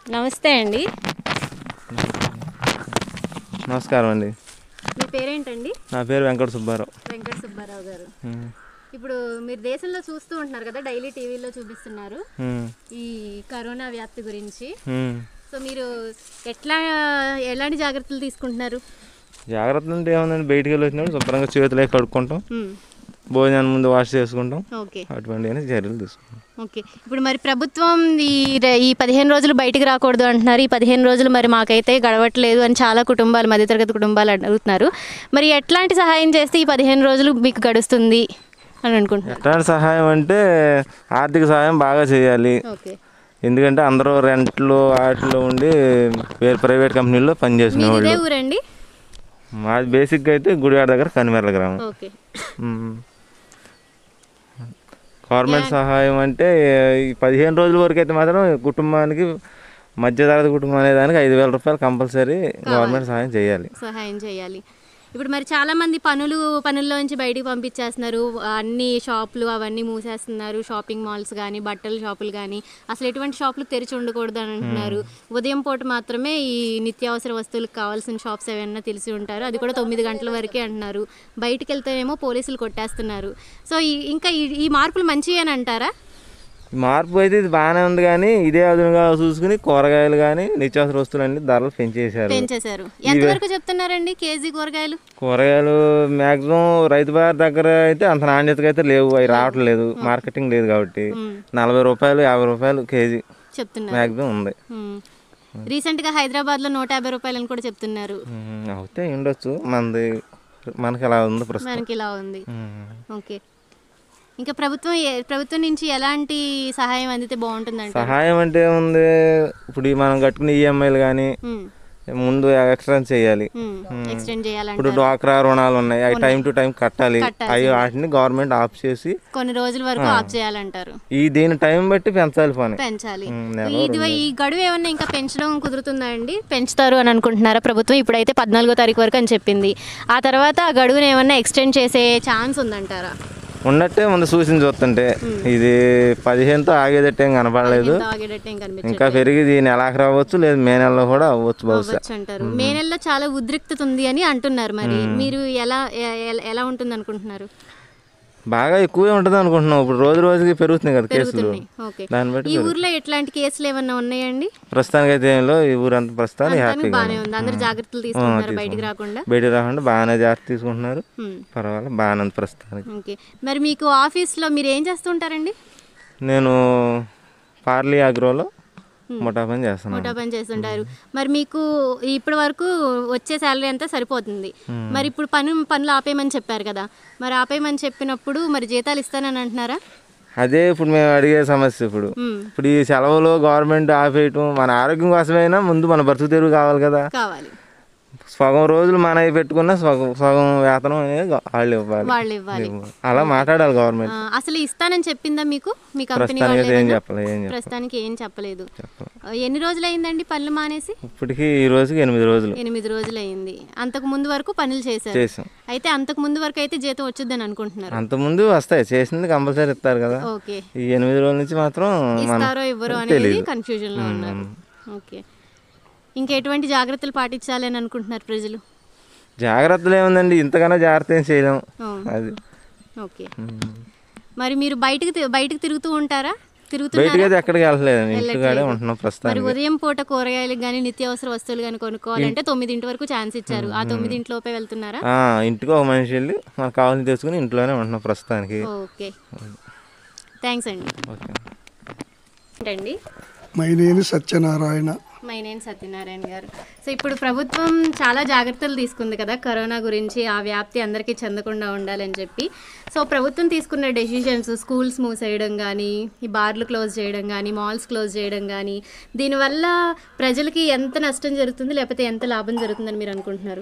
నమస్తే అండి నమస్కారం అండి మీ పేరేంటండి నా పేరు వెంకట సుబ్బారావు వెంకట సుబ్బారావు గారు ఉమ్, ఇప్పుడు మీరు దేశంలో చూస్తూ ఉంటున్నారు కదా డైలీ టీవీలో చూపిస్తున్నారు ఉమ్, ఈ కరోనా వ్యాప్తి గురించి ఉమ్. సో మీరు ఎట్లా ఎలాంటి జాగ్రత్తలు తీసుకుంటున్నారు జాగ్రత్త అంటే ఏముందండి బయటికి వెళ్ళి వచ్చినప్పుడు శుభ్రంగా చేతులే కడుక్కుంటాం మ్మ్. భోజనాన్ని ముందు వాష్ చేసుకుంటాం ఓకే అటువంటి అన్ని చర్యలు తీసుకుంటాం ఓకే ఇప్పుడు మరి ప్రభుత్వం ఈ ర- ఈ పదిహేను రోజులు బయటికి రాకూడదు అంటున్నారు ఈ పదిహేను రోజులు మరి మాకైతే గడవట్లేదు అని చాలా కుటుంబాలు మధ్యతరగతి కుటుంబాలు అడుగుతున్నారు మరి ఎట్లాంటి సహాయం చేస్తే ఈ పదిహేను రోజులు మీకు గడుస్తుంది అని అనుకుంటున్నారు ఎట్లాంటి సహాయం అంటే ఆర్థిక సహాయం బాగా చేయాలి ఓకే ఎందుకంటే అందరూ రెంట్లు వాటిలో ఉండి వేరే ప్రైవేట్ కంపెనీల్లో పనిచేసిన మీది ఇదే వాళ్ళు ఊరండి మాది బేసిక్గా అయితే గుడివాడ దగ్గర కనిమెర్ల గ్రామం ఓకే ఉమ్. గవర్నమెంట్ సహాయం అంటే ఈ పదిహేను రోజుల వరకు అయితే మాత్రం కుటుంబానికి మధ్యతరగతి కుటుంబం అనే దానికి ఐదు వేల రూపాయలు కంపల్సరీ గవర్నమెంట్ సహాయం చేయాలి సహాయం చేయాలి ఇప్పుడు మరి చాలా మంది పనులు పనుల్లోంచి బయటికి పంపించేస్తున్నారు అన్ని షాపులు అవన్నీ మూసేస్తున్నారు షాపింగ్ మాల్స్ కానీ బట్టల షాపులు కానీ అసలు ఎటువంటి షాపులు తెరిచి ఉండకూడదు అని అంటున్నారు ఉదయం పూట మాత్రమే ఈ నిత్యావసర వస్తువులకు కావాల్సిన షాప్స్ ఏమైనా తెలిసి ఉంటారు అది కూడా తొమ్మిది గంటల వరకే అంటున్నారు బయటికి వెళ్తేనేమో పోలీసులు కొట్టేస్తున్నారు సో ఈ ఇంకా ఈ ఈ మార్పులు మంచివి అని అంటారా మార్పు అయితే ఇది బాగానే ఉంది కానీ ఇదే అదునుగా చూసుకుని కూరగాయలు కానీ నిత్యావసర వస్తువులు అన్ని ధరలు పెంచేశారు పెంచేశారు ఎంతవరకు చెప్తున్నారండి కేజీ కూరగాయలు కూరగాయలు మ్యాక్సిమం రైతు బారి దగ్గర అయితే అంత నాణ్యతగా అయితే లేవు అవి రావట్లేదు మార్కెటింగ్ లేదు కాబట్టి నలభై రూపాయలు యాభై రూపాయలు కేజీ చెప్తున్నారు మ్యాక్సిమం ఉంది మ్మ్. రీసెంట్గా హైదరాబాద్లో నూట యాభై రూపాయలని కూడా చెప్తున్నారు ఉమ్, అవుతే ఉండొచ్చు మనది మనకి అలా ఉంది ప్రస్తుతం మనకి ఇలా ఉంది ఉమ్. ఓకే ఇంకా ప్రభుత్వం ఏ- ప్రభుత్వం నుంచి ఎలాంటి సహాయం అందితే బాగుంటుందంట సహాయం అంటే ఏముంది ఇప్పుడు ఈ మనం కట్టుకునే ఈఎంఐలు కానీ ముందు ఎక్స్టెన్స్ చేయాలి ఎక్స్టెండ్ చేయాలంట ఇప్పుడు డ్వాక్రా రుణాలు ఉన్నాయి అవి టైం టు టైం కట్టాలి కట్టాల్సిందే. అవి వాటిని గవర్నమెంట్ ఆఫ్ చేసి కొన్ని రోజుల వరకు ఆఫ్ చేయాలంటారు ఈ దీని టైం బట్టి పెంచాలి పని పెంచాలి ఉమ్, నెల ఇది ఈ గడువు ఏమన్నా ఇంకా పెంచడం కుదురుతుందా అండి పెంచుతారు అని అనుకుంటున్నారా ప్రభుత్వం ఇప్పుడైతే పద్నాలుగో తారీఖు వరకు అని చెప్పింది ఆ తర్వాత ఆ గడువును ఏమన్నా ఎక్స్టెండ్ చేసే ఛాన్స్ ఉందంటారా ఉన్నట్టే ముందు సూచన చూస్తుంటే ఇది పదిహేనుతో ఆగేదట్టు ఏం కనపడలేదు ఎంత ఆగేటట్టు ఏం కనిపించదు ఇంకా పెరిగి ఇది నెలాఖరు అవ్వచ్చు లేదు మే నెలలో కూడా అవ్వచ్చు బహుశా అవ్వచ్చు అంటారు మే నెలలో చాలా ఉద్రిక్తత ఉంది అని అంటున్నారు మరి మీరు ఎలా ఎ- ఎ- ఎలా ఉంటుంది అనుకుంటున్నారు బాగా ఎక్కువే ఉంటుంది అనుకుంటున్నాం ఇప్పుడు రోజు రోజుకి పెరుగుతున్నాయి కదా కేసులు పెరుగుతున్నాయి ఓకే దాన్ని బట్టి ఈ ఊర్లో ఎట్లాంటి కేసులు ఏమన్నా ఉన్నాయండి ప్రస్తుతానికి అయితే ఏంలో ఈ ఊరంతా ప్రస్తుతానికి దానికి హ్యాపీగా బాగానే ఉంది అందరు జాగ్రత్తలు తీసుకుంటున్నారు బయటికి రాకుండా బయటికి రాకుండా బాగానే జాగ్రత్త తీసుకుంటున్నారు హ్మ్. పర్వాలేదు బాగానే ఉంది ప్రస్తుతానికి ఓకే మరి మీకు ఆఫీస్లో మీరు ఏం చేస్తుంటారండి నేను పార్లీ అగ్రోలో ముఠా పని చేస్తున్నాను మోటా పని చేస్తుంటారు మరి మీకు ఇప్పటి వరకు వచ్చే శాలరీ అంతా సరిపోతుంది మరి ఇప్పుడు పని పనులు ఆపేయమని చెప్పారు కదా మరి ఆపేయమని చెప్పినప్పుడు మరి జీతాలు ఇస్తానని అంటున్నారా అదే ఇప్పుడు మేము అడిగే సమస్య ఇప్పుడు మ్మ్. ఇప్పుడు ఈ సెలవులు గవర్నమెంట్ ఆపేయటం మన ఆరోగ్యం కోసమైనా ముందు మన బ్రతుకు తెరువు కావాలి కదా కావాలి సగం రోజులు మన పెట్టుకున్న సగం సగం వేతనం అనేది గ- వాళ్ళు ఇవ్వాలి వాళ్ళు ఇవ్వాలి అలా మాట్లాడాలి గవర్నమెంట్ ఆ, అసలు ఇస్తానని చెప్పిందా మీకు మీ కంపెనీ ప్రస్తుతానికి వాళ్ళు అయితే ఏం ఏమన్నా? చెప్పలేదు ఏం చెప్పలేదు ప్రస్తుతానికి ఏం చెప్పలేదు ఆ, ఎన్ని రోజులు అయిందండి పనులు మానేసి ఇప్పటికీ ఈ రోజుకి ఎనిమిది రోజులు ఎనిమిది రోజులు అయింది అంతకు ముందు వరకు పనులు చేశారు చేసాం అయితే అంతకు ముందు వరకు అయితే జీతం వచ్చుద్దని అనుకుంటున్నారు అంతకుముందు వస్తాయి చేసింది కంపల్సరీ ఇస్తారు కదా ఓకే ఈ ఎనిమిది రోజుల నుంచి మాత్రం మనం ఇస్తారో ఇవ్వరో అనేది కన్ఫ్యూజన్ లో ఉన్నారు ఓకే ఇంకా ఎటువంటి జాగ్రత్తలు పాటించాలి అని అనుకుంటున్నారు ప్రజలు జాగ్రత్తలు ఏముందండి ఇంతకన్నా జాగ్రత్త ఏం చేయలేం ఆ, అది ఓకే మరి మీరు బయటకు తి- బయటకు తిరుగుతూ ఉంటారా తిరుగుతున్నారు బయటకి అయితే ఎక్కడికి వెళ్ళలేదు ఇంటికాడే ఉంటున్నాం మరి ప్రస్తుతానికి ఉదయం పూట కూరగాయలు కానీ నిత్యావసర వస్తువులు కానీ కొనుక్కోవాలంటే తొమ్మిదింటి వరకు ఛాన్స్ ఇచ్చారు ఆ తొమ్మిదింటి లోపే వెళ్తున్నారా ఆ, ఇంటికి ఒక మనిషి వెళ్ళి మనకు కావాల్సింది తెచ్చుకుని ఇంట్లోనే ఉంటున్నాం ప్రస్తుతానికి ఓకే థ్యాంక్స్ అండి ఓకే ఏంటండి మైనేని సత్యనారాయణ మై నేను సత్యనారాయణ గారు సో ఇప్పుడు ప్రభుత్వం చాలా జాగ్రత్తలు తీసుకుంది కదా కరోనా గురించి ఆ వ్యాప్తి అందరికీ చెందకుండా ఉండాలని చెప్పి సో ప్రభుత్వం తీసుకున్న డెసిషన్స్ స్కూల్స్ మూసేయడం కానీ ఈ బార్లు క్లోజ్ చేయడం కానీ మాల్స్ క్లోజ్ చేయడం కానీ దీనివల్ల ప్రజలకి ఎంత నష్టం జరుగుతుంది లేకపోతే ఎంత లాభం జరుగుతుందని మీరు అనుకుంటున్నారు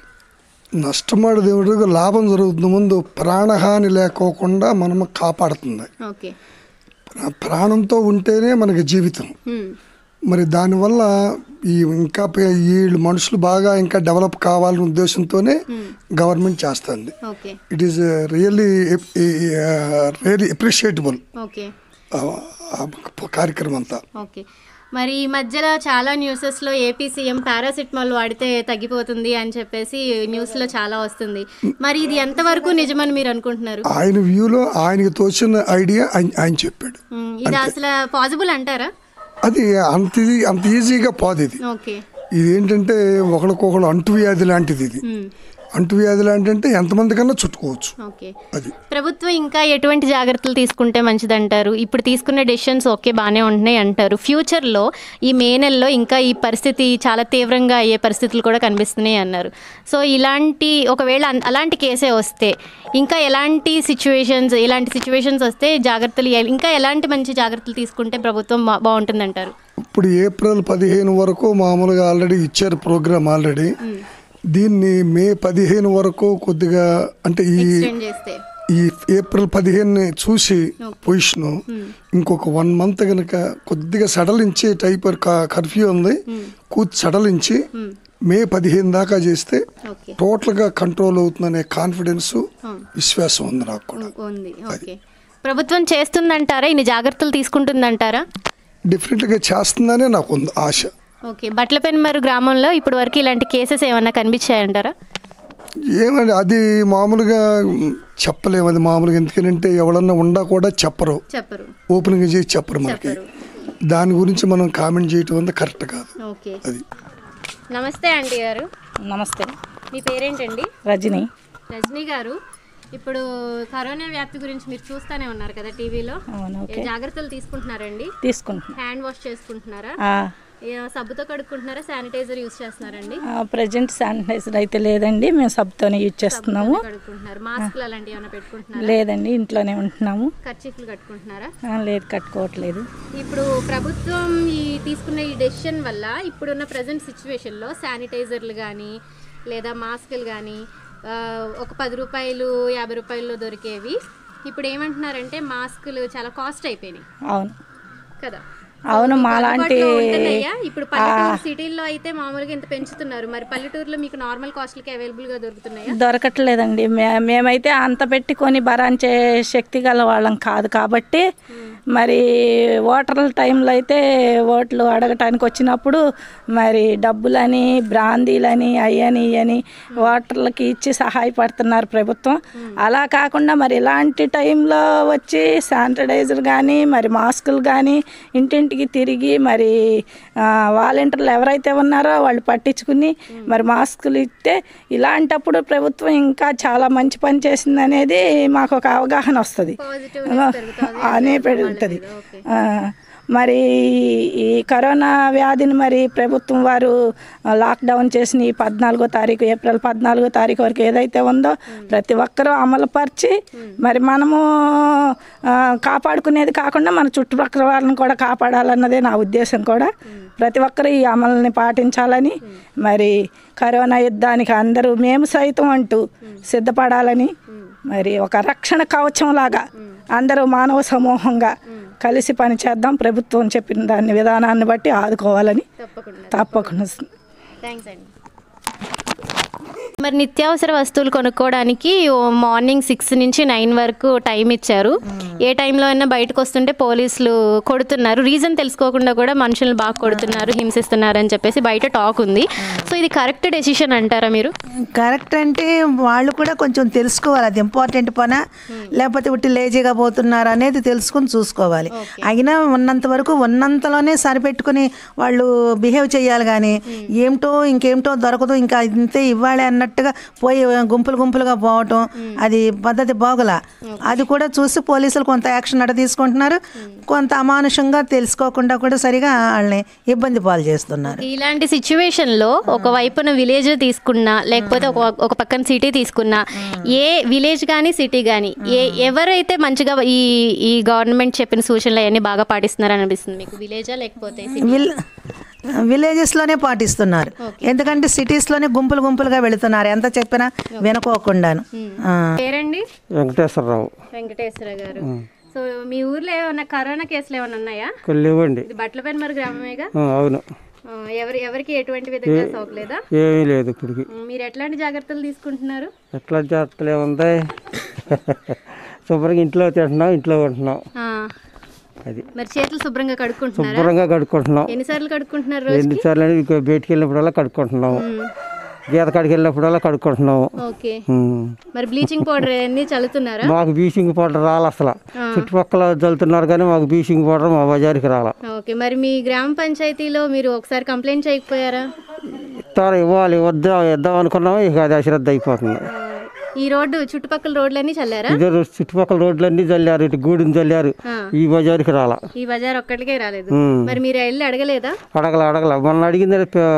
నష్టమాడు దేవుడికి లాభం జరుగుతుంది ముందు ప్రాణహాని లేకోకుండా మనము కాపాడుతుంది ఓకే ప్రా- ప్రాణంతో ఉంటేనే మనకి జీవితం హ్మ్. మరి దానివల్ల ఈ ఇంకా పే- వీళ్ళు మనుషులు బాగా ఇంకా డెవలప్ కావాలనే ఉద్దేశంతోనే గవర్నమెంట్ చేస్తుంది okay it is really really appreciable okay కార్యక్రమం అంతా ఓకే మరి ఈ మధ్యలో చాలా న్యూసెస్లో ఏపీ సీఎం పారాసిటమాల్ వాడితే తగ్గిపోతుంది అని చెప్పేసి న్యూస్లో చాలా వస్తుంది మరి ఇది ఎంతవరకు నిజమని మీరు అనుకుంటున్నారు ఆయన వ్యూలో ఆయనకి తోచిన ఐడియా ఆయన ఆయన చెప్పాడు ఉమ్, ఇది అసలు పాసిబుల్ అంటారా అది అంత ఇది అంత ఈజీగా పోదు ఇది ఓకే ఇది ఏంటంటే ఒకరికొకరు అంటువ్యాధి లాంటిది ఇది ఉమ్, అంటువ్యాధి లాంటి ఎంతమంది కన్నా చుట్టుకోవచ్చు ఓకే అది ప్రభుత్వం ఇంకా ఎటువంటి జాగ్రత్తలు తీసుకుంటే మంచిదంటారు ఇప్పుడు తీసుకునే డెసిషన్స్ ఓకే బాగానే ఉంటున్నాయి అంటారు ఫ్యూచర్లో ఈ మే నెలలో ఇంకా ఈ పరిస్థితి చాలా తీవ్రంగా అయ్యే పరిస్థితులు కూడా కనిపిస్తున్నాయి అన్నారు సో ఇలాంటి ఒకవేళ అన్- అలాంటి కేసే వస్తే ఇంకా ఎలాంటి సిచ్యువేషన్స్ ఇలాంటి సిచ్యువేషన్స్ వస్తే జాగ్రత్తలు ఎ- ఇంకా ఎలాంటి మంచి జాగ్రత్తలు తీసుకుంటే ప్రభుత్వం బా- బాగుంటుందంటారు ఇప్పుడు ఏప్రిల్ పదిహేను వరకు మామూలుగా ఆల్రెడీ ఇచ్చారు ప్రోగ్రామ్ ఆల్రెడీ దీన్ని మే పదిహేను వరకు కొద్దిగా అంటే ఈ ఎక్స్టెండ్ చేస్తే ఈ ఏప్రిల్ పదిహేను చూసి పొజిషను ఇంకొక వన్ మంత్ కనుక కొద్దిగా సడలించి టైప్ కర్ఫ్యూ ఉంది కూర్చి సడలించి మే పదిహేను దాకా చేస్తే ఓకే టోటల్గా కంట్రోల్ అవుతుందనే కాన్ఫిడెన్స్ విశ్వాసం ఉంది నాకు కూడా ఉంది ఓకే ప్రభుత్వం చేస్తుందంటారా ఇన్ని జాగ్రత్తలు తీసుకుంటుందంటారా డిఫరెంట్గా చేస్తుందనే నాకు ఉంది ఆశ ఓకే బట్లపెన్మరు గ్రామంలో ఇప్పటి వరకు ఇలాంటి కేసెస్ ఏమన్నా కనిపించాయంటారా ఏమండి అది మామూలుగా మ్, చెప్పలేము అది మామూలుగా ఎందుకంటే ఎవడన్నా ఉండా కూడా చెప్పరు చెప్పరు ఓపెన్గా చేసి చెప్పరు మనకి చెప్పరు. దాని గురించి మనం కామెంట్ చేయటం అంతా కరెక్ట్ కాదు ఓకే అది నమస్తే ఆంటీ గారు నమస్తే మీ పేరేంటండి రజని రజనీ గారు ఇప్పుడు కరోనా వ్యాప్తి గురించి మీరు చూస్తూనే ఉన్నారు కదా టీవీలో అవును ఓకే ఏ జాగ్రత్తలు తీసుకుంటున్నారండి తీసుకుంటున్నా హ్యాండ్ వాష్ చేసుకుంటున్నారా ఆ, ఏ సబ్బుతో కడుక్కుంటున్నారా శానిటైజర్ యూస్ చేస్తున్నారండి ఆ, ప్రజెంట్ శానిటైజర్ అయితే లేదండి మేము సబ్తోనే యూజ్ చేస్తున్నాము కడుక్కుంటున్నారు మాస్క్లు అలాంటివి ఏమైనా పెట్టుకుంటున్నారా లేదండి ఇంట్లోనే ఉంటున్నాము ఖర్చీఫ్లు కట్టుకుంటున్నారా ఆ, లేదు కట్టుకోవట్లేదు ఇప్పుడు ప్రభుత్వం ఈ తీసుకున్న ఈ డెసిషన్ వల్ల ఇప్పుడున్న ప్రజెంట్ సిచ్యువేషన్లో శానిటైజర్లు కానీ లేదా మాస్కులు కానీ ఒక పది రూపాయలు యాభై రూపాయల్లో దొరికేవి ఇప్పుడు ఏమంటున్నారంటే మాస్కులు చాలా కాస్ట్ అయిపోయినాయి అవును కదా అవును మాలాంటి అందుబాటులో ఉంటున్నాయా? ఇప్పుడు పల్లెటూరు సిటీల్లో అయితే మామూలుగా ఇంత పెంచుతున్నారు మరి పల్లెటూరులో మీకు నార్మల్ కాస్ట్లకి అవైలబుల్ గా దొరుకుతున్నాయా దొరకట్లేదండి మే మేమైతే అంత పెట్టుకొని భరాంచే శక్తి గల వాళ్ళం కాదు కాబట్టి మరి ఓటర్ల టైంలో అయితే ఓట్లు అడగటానికి వచ్చినప్పుడు మరి డబ్బులని బ్రాందీలని అయ్యని ఇయ్యని ఓటర్లకి ఇచ్చి సహాయపడుతున్నారు ప్రభుత్వం అలా కాకుండా మరి ఇలాంటి టైంలో వచ్చి శానిటైజర్ కానీ మరి మాస్కులు కానీ ఇంటింటికి తిరిగి మరి ఆ, వాలంటీర్లు ఎవరైతే ఉన్నారో వాళ్ళు పట్టించుకుని మరి మాస్కులు ఇస్తే ఇలాంటప్పుడు ప్రభుత్వం ఇంకా చాలా మంచి పని చేసింది అనేది మాకు ఒక అవగాహన వస్తుంది పాజిటివ్ పెరుగుతుంది అనే పెరుగుతుంది ఆ, మరి ఈ కరోనా వ్యాధిని మరి ప్రభుత్వం వారు లాక్డౌన్ చేసిన ఈ పద్నాలుగో తారీఖు ఏప్రిల్ పద్నాలుగో తారీఖు వరకు ఏదైతే ఉందో ప్రతి ఒక్కరూ అమలుపరిచి మరి మనము ఆ, కాపాడుకునేది కాకుండా మన చుట్టుపక్కల వాళ్ళని కూడా కాపాడాలన్నదే నా ఉద్దేశం కూడా ప్రతి ఒక్కరు ఈ అమలుని పాటించాలని మరి కరోనా యుద్ధానికి అందరూ మేము సైతం అంటూ సిద్ధపడాలని మరి ఒక రక్షణ కవచం లాగా అందరూ మానవ సమూహంగా కలిసి పనిచేద్దాం ప్రభుత్వం చెప్పిన దాని విధానాన్ని బట్టి ఆదుకోవాలని తప్పకుండా తప్పకుండా థ్యాంక్స్ అండి మరి నిత్యావసర వస్తువులు కొనుక్కోవడానికి ఓ మార్నింగ్ సిక్స్ నుంచి నైన్ వరకు టైం ఇచ్చారు ఏ టైంలో అయినా బయటకు వస్తుంటే పోలీసులు కొడుతున్నారు రీజన్ తెలుసుకోకుండా కూడా మనుషులను బాగా కొడుతున్నారు హింసిస్తున్నారు అని చెప్పేసి బయట టాక్ ఉంది సో ఇది కరెక్ట్ డెసిషన్ అంటారా మీరు కరెక్ట్ అంటే వాళ్ళు కూడా కొంచెం తెలుసుకోవాలి అది ఇంపార్టెంట్ పనా లేకపోతే ఉట్టి లేజీగా పోతున్నారు అనేది తెలుసుకుని చూసుకోవాలి అయినా ఉన్నంత వరకు ఉన్నంతలోనే సరిపెట్టుకుని వాళ్ళు బిహేవ్ చేయాలి కానీ ఏమిటో ఇంకేమిటో దొరకదు ఇంకా ఇంతే ఇవ్వాలి అన్నట్టుగా పోయి గుంపులు గుంపులుగా పోవటం అది పద్ధతి బాగులా అది కూడా చూసి పోలీసులు కొంత యాక్షన్ అడ తీసుకుంటున్నారు కొంత అమానుషంగా తెలుసుకోకుండా కూడా సరిగా వాళ్ళని ఇబ్బంది పాలు చేస్తున్నారు ఇలాంటి సిచ్యువేషన్ లో ఒక వైపున విలేజ్ తీసుకున్నా లేకపోతే ఒక ఒక పక్కన సిటీ తీసుకున్నా ఏ విలేజ్ కానీ సిటీ కానీ ఏ ఎవరైతే మంచిగా ఈ ఈ గవర్నమెంట్ చెప్పిన సూచనలు అవన్నీ బాగా పాటిస్తున్నారు అనిపిస్తుంది మీకు విలేజా లేకపోతే city? విల్ విలేజెస్లోనే పాటిస్తున్నారు ఎందుకంటే సిటీస్లోనే గుంపులు గుంపులుగా వెళుతున్నారు ఎంత చెప్పినా వినుకోకుండాను ఆ. పేరండి వెంకటేశ్వరరావు వెంకటేశ్వర గారు సో మీ ఊర్లో ఏమన్నా కరోనా కేసులు ఏమైనా ఉన్నాయా కొల్లివ్వండి ఇది బట్లపైన మరి గ్రామమేగా ఆ, అవును ఆ, ఎవరి ఎవరికి ఎటువంటి విధంగా సోకలేదా ఏమీ లేదు ఇప్పటికి ఉమ్, మీరు ఎట్లాంటి జాగ్రత్తలు తీసుకుంటున్నారు ఎట్లా జాగ్రత్తలే ఉంది శుభ్రంగా ఇంట్లో తింటున్నాం ఇంట్లో ఉంటున్నాం ఆ, అది మరి చేతులు శుభ్రంగా కడుక్కుంటున్నారా శుభ్రంగా కడుక్కుంటున్నాం ఎన్నిసార్లు కడుక్కుంటున్నారు రోజు ఎన్నిసార్లు అని ఇక బయటికి వెళ్ళినప్పుడల్లా కడుక్కుంటున్నాం గీత కాడికి వెళ్ళినప్పుడల్లా కడుక్కుంటున్నాం ఓకే ఉమ్. మరి బ్లీచింగ్ పౌడర్ అన్ని చల్లుతున్నారా మాకు బీచింగ్ పౌడర్ రాలి అసలు చుట్టుపక్కల చల్లుతున్నారు కానీ మాకు బీచింగ్ పౌడర్ మా బజార్కి రాల ఓకే మరి మీ గ్రామ పంచాయతీలో మీరు ఒకసారి కంప్లైంట్ చేయకపోయారా ఇస్తారు ఇవ్వాలి వద్దా ఇద్దాం అనుకున్నాం ఇక అది అశ్రద్ధ అయిపోతుంది ఆ, ఈ రోడ్డు చుట్టుపక్కల రోడ్లన్నీ చల్లారా ఇదే రోజు చుట్టుపక్కల రోడ్లన్నీ చల్లారు ఇటు గూడిని చల్లారు ఆ. ఈ బజార్కి రాల ఈ బజార్ ఒక్కటికే రాలేదు ఉమ్. మరి మీరు వెళ్ళి అడగలేదా అడగల అడగల మొన్న అడిగింది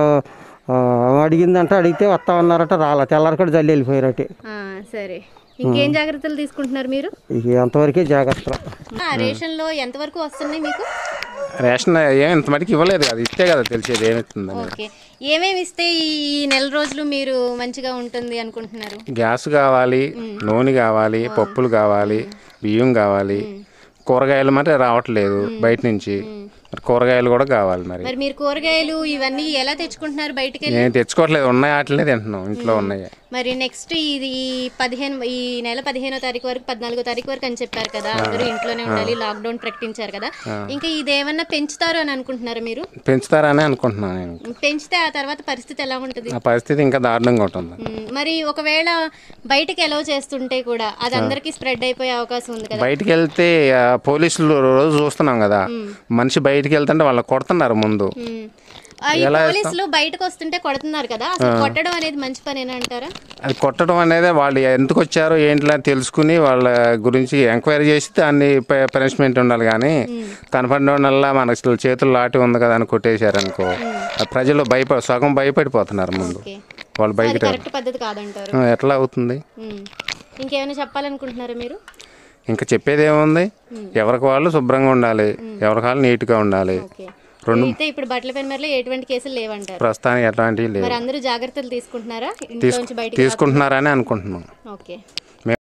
ఆ, అడిగిందంటే అడిగితే వస్తామన్నారట రాల తెల్లారి కూడా జల్లి వెళ్ళిపోయారట ఆ, సరే ఇంకేం జాగ్రత్తలు తీసుకుంటున్నారు మీరు ఇక ఎంతవరకే జాగ్రత్తలు ఆ, రేషన్లో ఎంతవరకు వస్తున్నాయి మీకు రేషన్ ఏం ఇంత మటుకు ఇవ్వలేదు అది ఇస్తే కదా తెలిసేది ఏమిస్తుందని ఓకే ఏమేమి ఇస్తే ఈ ఈ నెల రోజులు మీరు మంచిగా ఉంటుంది అనుకుంటున్నారు గ్యాస్ కావాలి నూనె కావాలి పప్పులు కావాలి బియ్యం కావాలి కూరగాయలు మరి రావట్లేదు బయట నుంచి మరి కూరగాయలు కూడా కావాలి మరి మరి మీరు కూరగాయలు ఇవన్నీ ఎలా తెచ్చుకుంటున్నారు బయటికి వెళ్ళి నేను తెచ్చుకోవట్లేదు ఉన్నాయి వాటినే తింటున్నాం ఇంట్లో ఉన్నాయి మరి నెక్స్ట్ ఇది ఈ పదిహేను ఈ నెల పదిహేనో తారీఖు వరకు పద్నాలుగో తారీఖు వరకు అని చెప్పారు కదా అందరూ ఇంట్లోనే ఉండాలి లాక్డౌన్ ప్రకటించారు కదా ఇంకా ఇది ఏమన్నా పెంచుతారు అని అనుకుంటున్నారా మీరు పెంచుతారని అనుకుంటున్నాను నేను పెంచితే ఆ తర్వాత పరిస్థితి ఎలా ఉంటుంది ఆ పరిస్థితి ఇంకా దారుణంగా ఉంటుంది మ్, మరి ఒకవేళ బయటికి ఎలవ్ చేస్తుంటే కూడా అది అందరికీ స్ప్రెడ్ అయిపోయే అవకాశం ఉంది కదా బయటికి వెళ్తే ఆ, పోలీసులు రోజు చూస్తున్నాం కదా మనిషి బయటికి వెళ్తుంటే వాళ్ళని కొడుతున్నారు ముందు మ్. ఆ, ఈ పోలీసులు బయటకు వస్తుంటే కొడుతున్నారు కదా అసలు కొట్టడం అనేది మంచి పనేనా అంటారా అది కొట్టడం అనేది వాళ్ళు ఎందుకు వచ్చారో ఏంటి అని తెలుసుకుని వాళ్ళ గురించి ఎంక్వైరీ చేసి దాన్ని పనిష్మెంట్ ఉండాలి కానీ కనపడిన వల్ల మనకు అసలు చేతులు లాటి ఉంది కదా అని కొట్టేశారు అనుకో ఆ ప్రజలు భయప సగం భయపడిపోతున్నారు ముందు ఓకే వాళ్ళు అది బయట కరెక్ట్ పద్ధతి కాదంటారు ఆ, ఎట్లా అవుతుంది మ్. ఇంకేమైనా చెప్పాలనుకుంటున్నారా మీరు ఇంకా చెప్పేది ఏముంది ఎవరికి వాళ్ళు శుభ్రంగా ఉండాలి ఎవరికి వాళ్ళు నీట్గా ఉండాలి ఓకే రెండు అయితే ఇప్పుడు బట్టల పెన్మర్లో ఎటువంటి కేసులు లేవంటారు ప్రస్తుతానికి ఎట్లాంటివి లేవు మరి అందరూ జాగ్రత్తలు తీసుకుంటున్నారా ఇంట్లో తీసుకు నుంచి బయటికి తీసుకుంటున్నారని అనుకుంటున్నాం ఓకే